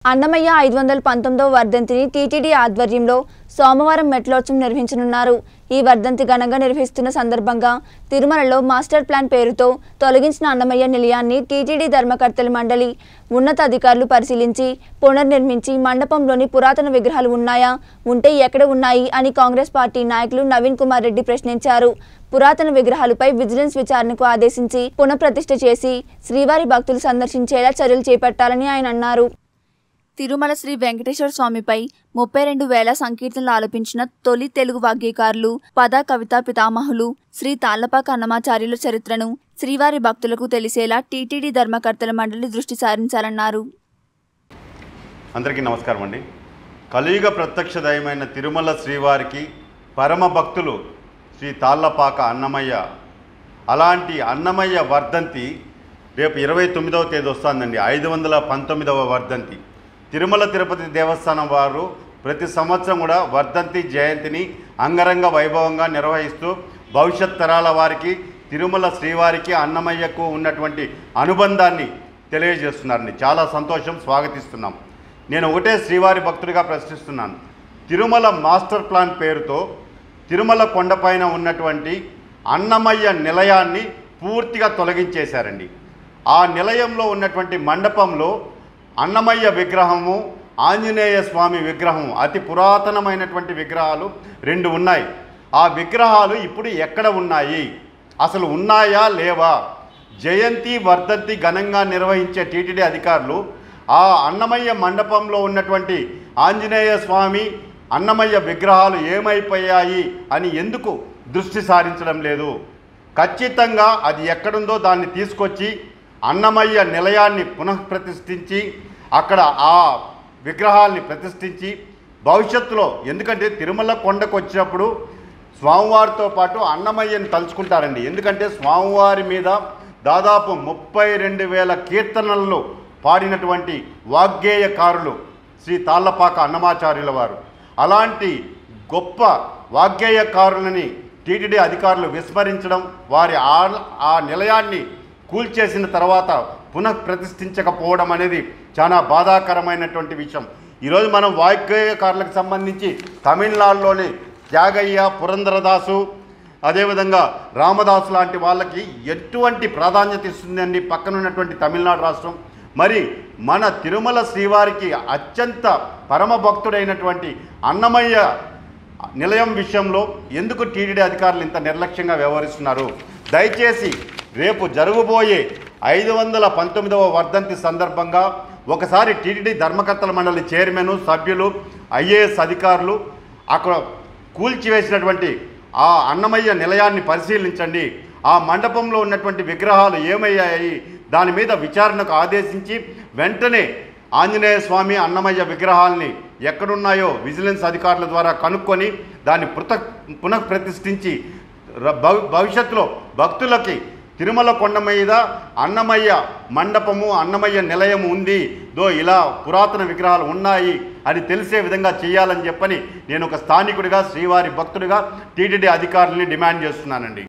అన్నమయ్య ఐదు వందల పంతొమ్మిదవ వర్ధంతిని టీటీడీ ఆధ్వర్యంలో సోమవారం మెట్లోత్సవం నిర్వహించనున్నారు ఈ వర్ధంతి ఘనంగా నిర్వహిస్తున్న సందర్భంగా తిరుమలలో మాస్టర్ ప్లాన్ పేరుతో తొలగించిన అన్నమయ్య నిలయాన్ని టీటీడీ ధర్మకర్తల మండలి ఉన్నతాధికారులు పరిశీలించి పునర్నిర్మించి మండపంలోని పురాతన విగ్రహాలు ఉన్నాయా ఉంటే ఎక్కడ ఉన్నాయి అని కాంగ్రెస్ పార్టీ నాయకులు నవీన్ కుమార్ రెడ్డి ప్రశ్నించారు పురాతన విగ్రహాలపై విజిలెన్స్ విచారణకు ఆదేశించి పునఃప్రతిష్ఠ చేసి శ్రీవారి భక్తులు సందర్శించేలా చర్యలు చేపట్టాలని ఆయన అన్నారు తిరుమల శ్రీ వెంకటేశ్వర స్వామిపై ముప్పై రెండు వేల సంకీర్తనలు ఆలపించిన తొలి తెలుగు వాగ్గేయకారులు పద కవితా పితామహులు శ్రీ తాళ్లపాక అన్నమాచార్యుల చరిత్రను శ్రీవారి భక్తులకు తెలిసేలా టీటీడీ ధర్మకర్తల మండలి దృష్టి సారించాలన్నారు అందరికీ నమస్కారం అండి కలియుగ ప్రత్యక్ష దైవమైన తిరుమల శ్రీవారికి పరమ భక్తులు శ్రీ తాళ్ళపాక అన్నమయ్య అలాంటి అన్నమయ్య వర్ధంతి రేపు ఇరవై తొమ్మిదవ తేదీ వస్తుందండి ఐదు వందల పంతొమ్మిదవ వర్ధంతి తిరుమల తిరుపతి దేవస్థానం వారు ప్రతి సంవత్సరం కూడా వర్ధంతి జయంతిని అంగరంగ వైభవంగా నిర్వహిస్తూ భవిష్యత్ తరాల వారికి తిరుమల శ్రీవారికి అన్నమయ్యకు ఉన్నటువంటి అనుబంధాన్ని తెలియజేస్తున్నారండి చాలా సంతోషం స్వాగతిస్తున్నాం నేను ఒకటే శ్రీవారి భక్తుడిగా ప్రశ్నిస్తున్నాను తిరుమల మాస్టర్ ప్లాన్ పేరుతో తిరుమల కొండపైన ఉన్నటువంటి అన్నమయ్య నిలయాన్ని పూర్తిగా తొలగించేశారండి ఆ నిలయంలో ఉన్నటువంటి మండపంలో అన్నమయ్య విగ్రహము ఆంజనేయ స్వామి విగ్రహం అతి పురాతనమైనటువంటి విగ్రహాలు రెండు ఉన్నాయి ఆ విగ్రహాలు ఇప్పుడు ఎక్కడ ఉన్నాయి అసలు ఉన్నాయా లేవా జయంతి వర్ధంతి ఘనంగా నిర్వహించే టీటీడీ అధికారులు ఆ అన్నమయ్య మండపంలో ఉన్నటువంటి ఆంజనేయ స్వామి అన్నమయ్య విగ్రహాలు ఏమైపోయాయి అని ఎందుకు దృష్టి సారించడం లేదు ఖచ్చితంగా అది ఎక్కడుందో దాన్ని తీసుకొచ్చి అన్నమయ్య నిలయాన్ని పునఃప్రతిష్ఠించి అక్కడ ఆ విగ్రహాల్ని ప్రతిష్ఠించి భవిష్యత్తులో ఎందుకంటే తిరుమల కొండకు వచ్చినప్పుడు స్వామివారితో పాటు అన్నమయ్యని తలుచుకుంటారండి ఎందుకంటే స్వామివారి మీద దాదాపు ముప్పై రెండు వేల కీర్తనలు పాడినటువంటి వాగ్గేయకారులు శ్రీ తాళ్ళపాక అన్నమాచార్యుల వారు అలాంటి గొప్ప వాగ్గేయకారులని టీటీడీ అధికారులు విస్మరించడం వారి ఆ ఆ నిలయాన్ని కూల్చేసిన తర్వాత పునః ప్రతిష్ఠించకపోవడం అనేది చాలా బాధాకరమైనటువంటి విషయం ఈరోజు మనం వాగ్గేయకారులకు సంబంధించి తమిళనాడులోని త్యాగయ్య పురంధరదాసు అదేవిధంగా రామదాసు లాంటి వాళ్ళకి ఎటువంటి ప్రాధాన్యత ఇస్తుందండి పక్కనున్నటువంటి తమిళనాడు రాష్ట్రం మరి మన తిరుమల శ్రీవారికి అత్యంత పరమ భక్తుడైనటువంటి అన్నమయ్య నిలయం విషయంలో ఎందుకు టీటీడీ అధికారులు ఇంత నిర్లక్ష్యంగా వ్యవహరిస్తున్నారు దయచేసి రేపు జరగబోయే ఐదు వందల పంతొమ్మిదవ వర్ధంతి సందర్భంగా ఒకసారి టీటీడీ ధర్మకర్తల మండలి చైర్మన్ సభ్యులు ఐఏఎస్ అధికారులు అక్కడ కూల్చివేసినటువంటి ఆ అన్నమయ్య నిలయాన్ని పరిశీలించండి ఆ మండపంలో ఉన్నటువంటి విగ్రహాలు ఏమయ్యాయి దాని మీద విచారణకు ఆదేశించి వెంటనే ఆంజనేయ స్వామి అన్నమయ్య విగ్రహాల్ని ఎక్కడున్నాయో విజిలెన్స్ అధికారుల ద్వారా కనుక్కొని దాన్ని పృథక్ పునఃప్రతిష్ఠించి ర- భవి- భవిష్యత్తులో భక్తులకి తిరుమల కొండ మీద అన్నమయ్య మండపము అన్నమయ్య నిలయం ఉంది దో ఇలా పురాతన విగ్రహాలు ఉన్నాయి అని తెలిసే విధంగా చేయాలని చెప్పని నేను ఒక స్థానికుడిగా శ్రీవారి భక్తుడిగా టీటీడీ అధికారులని డిమాండ్ చేస్తున్నానండి